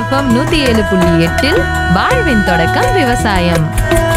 FM நூத்தி ஏழு புள்ளி எட்டில் வாழ்வின் தொடக்கம் விவசாயம்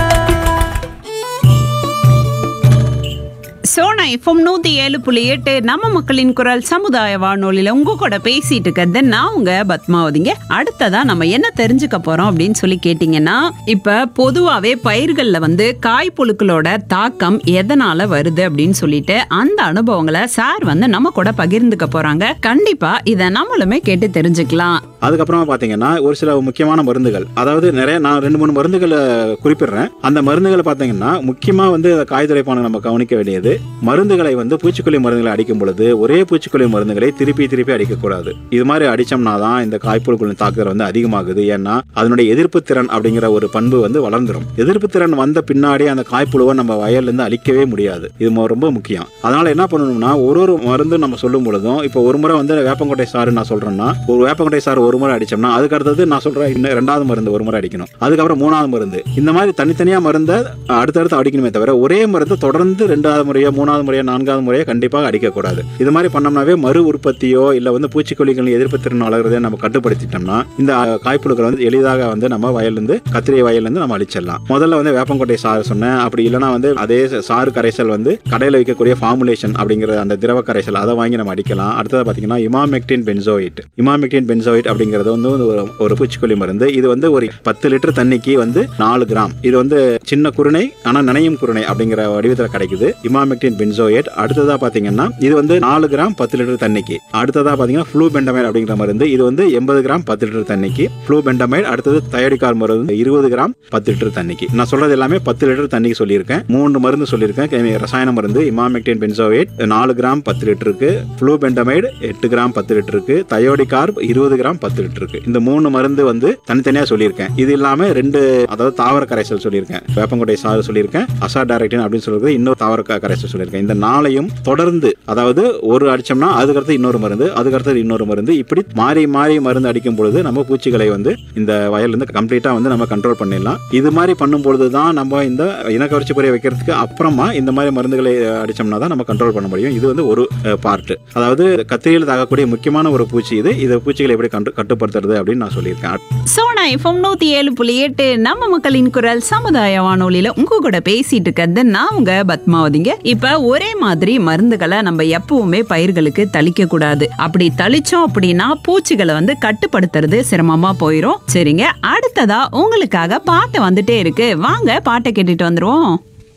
சோனா எஃப்எம் நூத்தி ஏழு புள்ளி எட்டு நம்ம மக்களின் குரல் சமுதாய வானொலியில உங்க கூட பேசிட்டு இருக்கிறது நான் உங்க பத்மாவதிங்க அடுத்ததா நம்ம என்ன தெரிஞ்சுக்க போறோம் அப்படின்னு சொல்லி கேட்டீங்கன்னா இப்ப பொதுவாவே பயிர்கள்ல வந்து காய்ப்புழுக்களோட தாக்கம் எதனால வருது அப்படின்னு சொல்லிட்டு அந்த அனுபவங்களை சார் வந்து நம்ம கூட பகிர்ந்துக்க போறாங்க கண்டிப்பா இத நம்மளுமே கேட்டு தெரிஞ்சுக்கலாம் அதுக்கப்புறமா பாத்தீங்கன்னா ஒரு சில முக்கியமான மருந்துகள் அதாவது நிறைய நான் ரெண்டு மூணு மருந்துகளை குறிப்பிடுறேன் அந்த மருந்துகளை பாத்தீங்கன்னா முக்கியமா வந்து காய்துரைப்பான நம்ம கவனிக்க வேண்டியது மருந்துகளை வந்து பூச்சிக்கொல்லி மருந்துகளை அடிக்கும் பொழுது ஒரே பூச்சிக்கொல்லி மருந்துகளை திருப்பி திருப்பி அடிக்கக்கூடாது இது மாதிரி அடிச்சோம்னா தான் இந்த காய்ப்புழுக்களின் தாக்குதல் வந்து அதிகமாகுது ஏன்னா அதனுடைய எதிர்ப்பு திறன் அப்படிங்கிற ஒரு பண்பு வந்து வளர்ந்துரும் எதிர்ப்பு திறன் வந்த பின்னாடி அந்த காய்ப்புழுவை நம்ம வயல்ல இருந்து அழிக்கவே முடியாது இது மொ- ரொம்ப முக்கியம் அதனால என்ன பண்ணணும்னா ஒரு ஒரு மருந்து நம்ம சொல்லும் பொழுதும் இப்போ ஒரு முறை வந்து வேப்பங்கொட்டை சாறு நான் சொல்றேன்னா ஒரு வேப்பங்கொட்டை சாறு ஒரு முறை அடிச்சோம்னா அதுக்கு அடுத்தது நான் சொல்றேன் இன்னும் ரெண்டாவது மருந்து ஒரு முறை அடிக்கணும் அதுக்கப்புறம் மூணாவது மருந்து இந்த மாதிரி தனித்தனியா மருந்தை அடுத்தடுத்து அடிக்கணுமே தவிர ஒரே மருந்து தொடர்ந்து ரெண்டாவது முறையோ மூணாவது முறையோ நான்காவது முறையோ கண்டிப்பாக அடிக்கக்கூடாது இது மாதிரி பண்ணோம்னாவே மறு உற்பத்தியோ இல்லை வந்து பூச்சிக்கொல்லிகளின் எதிர்ப்பு திறன் வளர்றதை நம்ம கட்டுப்படுத்திட்டோம்னா இந்த அஹ், காய்ப்புழுக்களை வந்து எளிதாக வந்து நம்ம வயல்லேருந்து கத்திரி வயல்லேருந்து நம்ம அழிச்சிடலாம் முதல்ல வந்து வேப்பங்கொட்டை சாறு சொன்னேன் அப்படி இல்லைன்னா வந்து அதே சாறு கரைசல் வந்து கடையில் விற்கக்கூடிய ஃபார்முலேஷன் அப்படிங்கிற அந்த திரவ கரைசல் அதை வாங்கி நம்ம அடிக்கலாம் அடுத்தது பார்த்தீங்கன்னா இமாமெக்டின் பென்சோயிட் இமாமெக்டின் பென்சோயிட் அப்படிங்கிறது வந்து ஒரு ஒரு பூச்சிக்கொல்லி மருந்து இது வந்து ஒரு பத்து லிட்டர் தண்ணிக்கு வந்து நாலு கிராம் இது வந்து சின்ன குருணை ஆனால் நனையும் குருணை அப்படிங்கிற வடிவத்தில் கிடைக்குது இமாமெக்டின் பென்சோயேட் அடுத்ததா பார்த்தீங்கன்னா இது வந்து நாலு கிராம் பத்து லிட்டர் தண்ணிக்கு அடுத்ததா பார்த்தீங்கன்னா ஃப்ளூ பெண்டமைட் அப்படிங்கிற மருந்து இது வந்து எண்பது கிராம் பத்து லிட்டர் தண்ணிக்கு ஃப்ளூ பெண்டமைட் அடுத்தது தயோடிகார் மருந்து இருபது கிராம் பத்து லிட்டர் தண்ணிக்கு நான் சொல்றது எல்லாமே பத்து லிட்டர் தண்ணிக்கு சொல்லியிருக்கேன் மூணு மருந்து சொல்லியிருக்கேன் கெமி- ரசாயன மருந்து இமாமெக்டின் பென்சோயேட் நாலு கிராம் பத்து லிட்டருக்கு ஃப்ளூ பெண்டமைடு எட்டு கிராம் பத்து லிட்டருக்கு தயோடிகார்ப் இருபது கிராம் பத்து லிட்டருக்கு இந்த மூணு மருந்து வந்து தனித்தனியா சொல்லியிருக்கேன் இது இல்லாம ரெண்டு அதாவது தாவர கரைசல் சொல்லியிருக்கேன் வேப்பங்கொட்டை சாறு சொல்லியிருக்கேன் அசா டைரக்டின் அப்படின்னு சொல்றது இன்னொரு தாவர க- கரைசல் சொல்லியிருக்கேன் இந்த நாளையும் தொடர்ந்து அதாவது ஒரு அடிச்சோம்னா அதுக்கடுத்து இன்னொரு மருந்து அதுக்கடுத்து இன்னொரு மருந்து இப்படி மாறி மாறி மருந்து அடிக்கும் பொழுது நம்ம பூச்சிகளை வந்து இந்த வயல்ல இருந்து கம்ப்ளீட்டா வந்து நம்ம கண்ட்ரோல் பண்ணிடலாம் இது மாதிரி பண்ணும் பொழுது தான் நம்ம இந்த இனக்கவர்ச்சி புரிய வைக்கிறதுக்கு அப்புறமா இந்த மாதிரி மருந்துகளை அடிச்சோம்னா தான் நம்ம கண்ட்ரோல் பண்ண முடியும் இது வந்து ஒரு பார்ட் அதாவது கத்திரியில் தாக்கக்கூடிய முக்கியமான ஒரு பூச்சி இது இதை பூச்சிகளை எப்படி கண்டு கட்டுப்படுத்துறது அப்படின்னு நான் சொல்லியிருக்கேன் சோனா எஃப்எம் நூத்தி ஏழு புள்ளி எட்டு நம்ம மக்களின் குரல் சமுதாய வானொலியில உங்க கூட பேசிட்டு இருக்கிறது நான் உங்க பத்மாவதிங்க இப்ப ஒரே மாதிரி மருந்துகளை நம்ம எப்பவுமே பயிர்களுக்கு தளிக்க கூடாது அப்படி தளிச்சோம் அப்படின்னா பூச்சிகளை வந்து கட்டுப்படுத்துறது சிரமமா போயிரும் சரிங்க அடுத்ததா உங்களுக்காக பாட்டு வந்துட்டே இருக்கு வாங்க பாட்டை கேட்டுட்டு வந்துருவோம்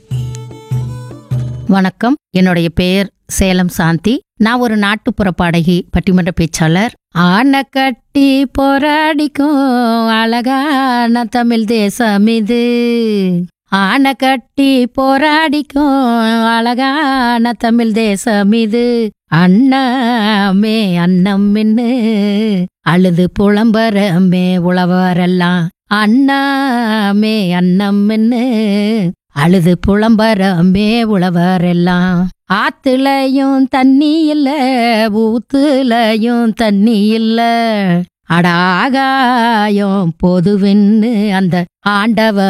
வணக்கம் என்னுடைய பெயர் சேலம் சாந்தி நான் ஒரு நாட்டுப்புற பாடகி பட்டிமன்ற பேச்சாளர் ஆனை கட்டி போராடிக்கும் அழகான தமிழ் தேசம் இது ஆனை கட்டி போராடிக்கும் அழகான தமிழ் தேசம் இது அண்ணாமே அன்னம் மின்னு அழுது புலம்பரமே உழவரெல்லாம் அண்ணாமே அன்னம் மின்னு அழுது புலம்பரமே உழவரெல்லாம் ஆத்துலயும் தண்ணி இல்ல ஊத்துலயும் தண்ணி இல்ல அடாகாயம் பொதுவின்னு அந்த ஆண்டவ